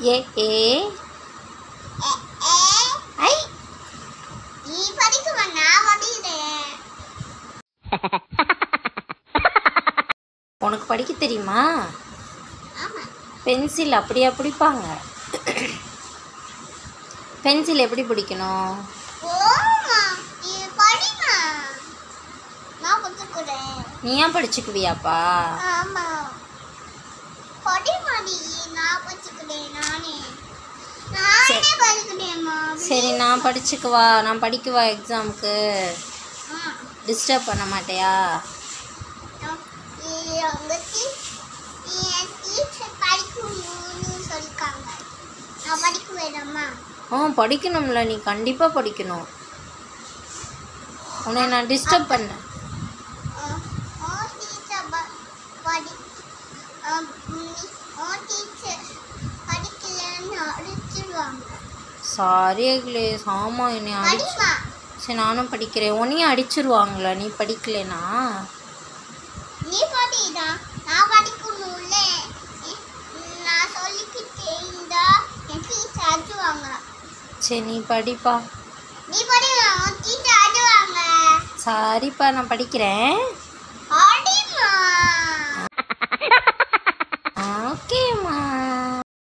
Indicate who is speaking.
Speaker 1: ஏ ஏ
Speaker 2: எ, ஏ.
Speaker 1: ஐ
Speaker 2: நீ படிக்குமா நான் படிக்கிறேன்
Speaker 1: உனக்கு படிக்க தெரியுமா
Speaker 2: ஆமா
Speaker 1: பென்சில் அப்படியா பிடிப்பாங்க பென்சில் எப்படி பிடிக்கணும்
Speaker 2: போமா நீ படிமா நான் கத்துக்கிறேன்
Speaker 1: நீ ஏன் படிச்சுக்குவியாப்பா
Speaker 2: ஆமா படிமா நீ நான் படிச்சுக்கிறேன் நானே நானே படிக்கிறேன்மா
Speaker 1: சரி நான் படிச்சுக்குவா நான் படிக்கவா எக்ஸாமுக்கு டிஸ்டர்ப் பண்ண மாட்டியா
Speaker 2: அவங்க என் டீச்சர் படிக்கணும்னு சொல்லிருக்காங்க நான் படிக்க வேணாமா
Speaker 1: ஆ படிக்கணும்ல நீ கண்டிப்பாக படிக்கணும் உன்னை நான் டிஸ்டர்ப் பண்ணேன்
Speaker 2: டீச்சர் படி டீச்சர் படிக்கலன்னு அடிச்சிடுவாங்க
Speaker 1: சாரி அகிலேஷ் ஆமாம் என்னை அடி
Speaker 2: படிமா
Speaker 1: சரி நானும் படிக்கிறேன் உன்னையும் அடிச்சிருவாங்களா நீ படிக்கலைனா
Speaker 2: நீ படிடா நான் படிக்கணும்ல நான் சொல்லிக்கிட்டே இருந்தா என் டீச்சர் அடிச்சுவாங்க
Speaker 1: சரி நீ படிப்பா
Speaker 2: நீ படிக்கலாம் டீச்சர் அடிச்சுவாங்க
Speaker 1: சாரிப்பா நான் படிக்கிறேன்